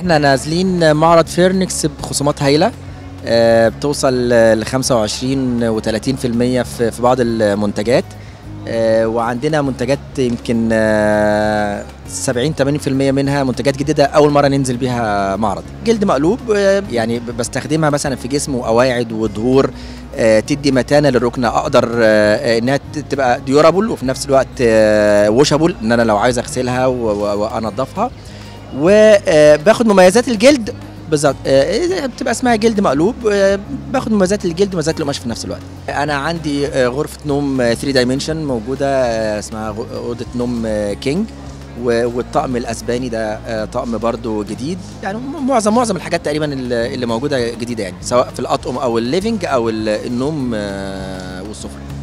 احنا نازلين معرض فيرنكس بخصومات هايله آه، بتوصل ل 25 و30% في في بعض المنتجات آه، وعندنا منتجات يمكن آه، 70 80% منها منتجات جديده اول مره ننزل بيها معرض جلد مقلوب آه، يعني ب- بستخدمها مثلا في جسم وقواعد وظهور آه، تدي متانه للركنه اقدر آه، انها ت- تبقى ديورابل وفي نفس الوقت وشابل ان انا لو عايز اغسلها و- و- وانضفها وباخد مميزات الجلد بالظبط آه، بتبقى اسمها جلد مقلوب آه، باخد مميزات الجلد ومميزات القماش في نفس الوقت انا عندي آه، غرفه نوم 3 دايمنشن موجوده آه، اسمها غ- اوضه نوم آه، كينج و- والطقم الاسباني ده آه، طقم برضو جديد يعني م- معظم معظم الحاجات تقريبا اللي اللي موجوده جديده يعني سواء في الاطقم او الليفنج او ال- النوم آه، والسفره